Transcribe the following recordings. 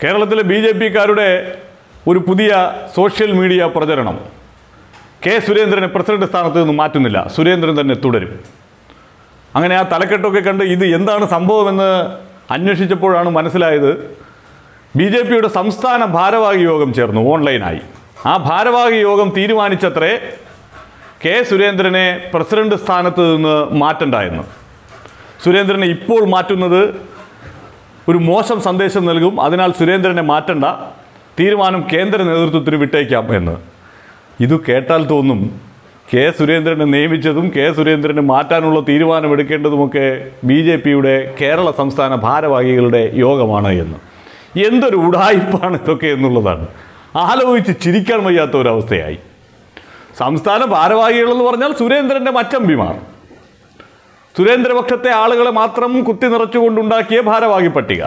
കേരളത്തിലെ B J പിക്കാരുടെ ഒരു പുതിയ സോഷ്യൽ മീഡിയ പ്രചരണം കെ സുരേന്ദ്രനെ പ്രസിഡന്റ് സ്ഥാനത്ത് നിന്ന് മാറ്റുന്നില്ല സുരേന്ദ്രൻ തന്നെ തുടരും അങ്ങനെ ആ തലക്കെട്ടൊക്കെ കണ്ട് ഇത് എന്താണ് സംഭവമെന്ന് അന്വേഷിച്ചപ്പോഴാണ് മനസ്സിലായത് ബി ജെ പിയുടെ സംസ്ഥാന ഭാരവാഹി യോഗം ചേർന്നു ഓൺലൈനായി ആ ഭാരവാഹി യോഗം തീരുമാനിച്ചത്രേ കെ സുരേന്ദ്രനെ പ്രസിഡന്റ് സ്ഥാനത്ത് നിന്ന് മാറ്റണ്ട എന്ന് സുരേന്ദ്രനെ ഇപ്പോൾ മാറ്റുന്നത് ഒരു മോശം സന്ദേശം നൽകും അതിനാൽ സുരേന്ദ്രനെ മാറ്റണ്ട തീരുമാനം കേന്ദ്ര നേതൃത്വത്തിന് വിട്ടേക്കാം എന്ന് ഇത് കേട്ടാൽ തോന്നും കെ സുരേന്ദ്രനെ നിയമിച്ചതും കെ സുരേന്ദ്രനെ മാറ്റാനുള്ള തീരുമാനമെടുക്കേണ്ടതുമൊക്കെ ബി ജെ പിയുടെ കേരള സംസ്ഥാന ഭാരവാഹികളുടെ യോഗമാണ് എന്ന് എന്തൊരു ഉടായിപ്പാണ് ഇതൊക്കെ എന്നുള്ളതാണ് ആലോചിച്ച് ചിരിക്കാൻ വയ്യാത്ത ഒരവസ്ഥയായി സംസ്ഥാന ഭാരവാഹികളെന്ന് പറഞ്ഞാൽ സുരേന്ദ്രൻ്റെ മറ്റമ്പിമാർ സുരേന്ദ്രപക്ഷത്തെ ആളുകളെ മാത്രം കുത്തി നിറച്ചുകൊണ്ടുണ്ടാക്കിയ ഭാരവാഹി പട്ടിക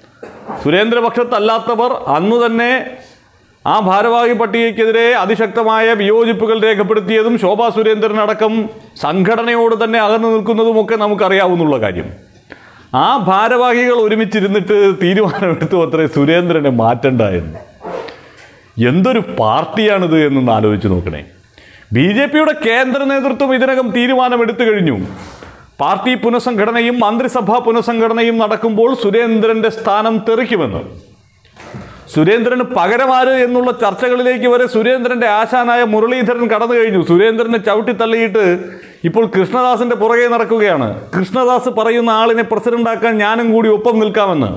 സുരേന്ദ്രപക്ഷത്തല്ലാത്തവർ അന്ന് തന്നെ ആ ഭാരവാഹി പട്ടികയ്ക്കെതിരെ അതിശക്തമായ വിയോജിപ്പുകൾ രേഖപ്പെടുത്തിയതും ശോഭാ സുരേന്ദ്രൻ അടക്കം സംഘടനയോട് തന്നെ അകന്നു നിൽക്കുന്നതുമൊക്കെ നമുക്കറിയാവുന്നുള്ള കാര്യം ആ ഭാരവാഹികൾ ഒരുമിച്ചിരുന്നിട്ട് തീരുമാനമെടുത്തു അത്രേ സുരേന്ദ്രനെ മാറ്റണ്ട എന്ന് എന്തൊരു പാർട്ടിയാണിത് എന്നൊന്ന് ആലോചിച്ച് നോക്കണേ ബി ജെ പിയുടെ കേന്ദ്ര നേതൃത്വം ഇതിനകം തീരുമാനമെടുത്തു കഴിഞ്ഞു പാർട്ടി പുനഃസംഘടനയും മന്ത്രിസഭാ പുനഃസംഘടനയും നടക്കുമ്പോൾ സുരേന്ദ്രന്റെ സ്ഥാനം തെറിക്കുമെന്ന് സുരേന്ദ്രന് പകരമാര് എന്നുള്ള ചർച്ചകളിലേക്ക് വരെ സുരേന്ദ്രന്റെ ആശാനായ മുരളീധരൻ കടന്നു കഴിഞ്ഞു സുരേന്ദ്രനെ ചവിട്ടിത്തള്ളിയിട്ട് ഇപ്പോൾ കൃഷ്ണദാസിന്റെ പുറകെ നടക്കുകയാണ് കൃഷ്ണദാസ് പറയുന്ന ആളിനെ പ്രസിഡന്റാക്കാൻ ഞാനും കൂടി ഒപ്പം നിൽക്കാമെന്ന്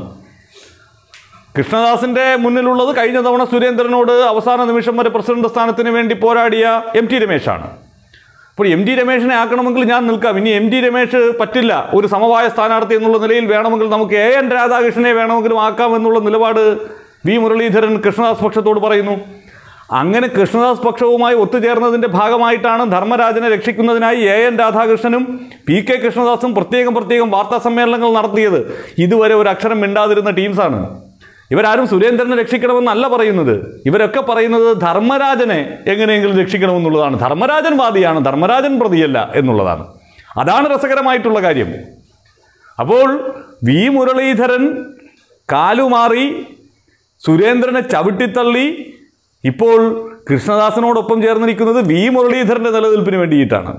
കൃഷ്ണദാസിന്റെ മുന്നിലുള്ളത് കഴിഞ്ഞ തവണ സുരേന്ദ്രനോട് അവസാന നിമിഷം വരെ പ്രസിഡന്റ് സ്ഥാനത്തിന് വേണ്ടി പോരാടിയ എം ടി രമേശാണ് അപ്പോൾ എം ടി രമേശിനെ ആക്കണമെങ്കിൽ ഞാൻ നിൽക്കാം ഇനി എം ടി രമേശ് പറ്റില്ല ഒരു സമവായ സ്ഥാനാർത്ഥി എന്നുള്ള നിലയിൽ വേണമെങ്കിൽ നമുക്ക് എ എൻ രാധാകൃഷ്ണനെ വേണമെങ്കിലും ആക്കാം എന്നുള്ള നിലപാട് വി മുരളീധരൻ കൃഷ്ണദാസ് പക്ഷത്തോട് പറയുന്നു അങ്ങനെ കൃഷ്ണദാസ് പക്ഷവുമായി ഒത്തുചേർന്നതിൻ്റെ ഭാഗമായിട്ടാണ് ധർമ്മരാജനെ രക്ഷിക്കുന്നതിനായി എ എൻ രാധാകൃഷ്ണനും പി കെ കൃഷ്ണദാസും പ്രത്യേകം പ്രത്യേകം വാർത്താ സമ്മേളനങ്ങൾ നടത്തിയത് ഇതുവരെ ഒരു അക്ഷരം മിണ്ടാതിരുന്ന ടീംസാണ് ഇവരാരും സുരേന്ദ്രനെ രക്ഷിക്കണമെന്നല്ല പറയുന്നത് ഇവരൊക്കെ പറയുന്നത് ധർമ്മരാജനെ എങ്ങനെയെങ്കിലും രക്ഷിക്കണമെന്നുള്ളതാണ് ധർമ്മരാജൻ വാദിയാണ് ധർമ്മരാജൻ പ്രതിയല്ല എന്നുള്ളതാണ് അതാണ് രസകരമായിട്ടുള്ള കാര്യം അപ്പോൾ വി മുരളീധരൻ കാലുമാറി സുരേന്ദ്രനെ ചവിട്ടിത്തള്ളി ഇപ്പോൾ കൃഷ്ണദാസനോടൊപ്പം ചേർന്നിരിക്കുന്നത് വി മുരളീധരൻ്റെ നിലനിൽപ്പിന് വേണ്ടിയിട്ടാണ്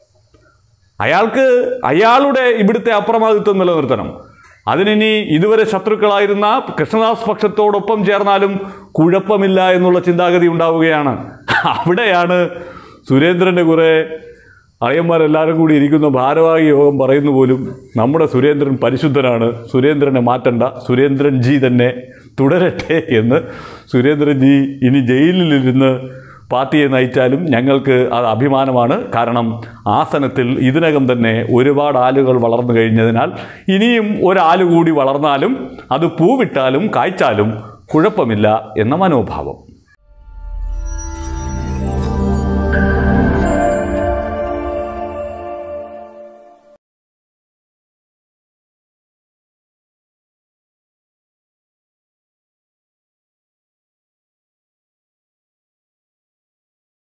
അയാൾക്ക് അയാളുടെ ഇവിടുത്തെ അപ്രമാദിത്വം നിലനിർത്തണം അതിനി ഇതുവരെ ശത്രുക്കളായിരുന്ന കൃഷ്ണദാസ് പക്ഷത്തോടൊപ്പം ചേർന്നാലും കുഴപ്പമില്ല എന്നുള്ള ചിന്താഗതി ഉണ്ടാവുകയാണ് അവിടെയാണ് സുരേന്ദ്രൻ്റെ കുറേ അളിയന്മാരെല്ലാവരും കൂടി ഇരിക്കുന്ന ഭാരവാഹി യോഗം പറയുന്നു പോലും നമ്മുടെ സുരേന്ദ്രൻ പരിശുദ്ധനാണ് സുരേന്ദ്രനെ മാറ്റണ്ട സുരേന്ദ്രൻ ജി തന്നെ തുടരട്ടെ എന്ന് സുരേന്ദ്രൻ ജി ഇനി ജയിലിലിരുന്ന് പാർട്ടിയെ നയിച്ചാലും ഞങ്ങൾക്ക് അത് അഭിമാനമാണ് കാരണം ആസനത്തിൽ ഇതിനകം തന്നെ ഒരുപാട് ആലുകൾ വളർന്നു കഴിഞ്ഞതിനാൽ ഇനിയും ഒരാല് കൂടി വളർന്നാലും അത് പൂവിട്ടാലും കായ്ച്ചാലും കുഴപ്പമില്ല എന്ന മനോഭാവം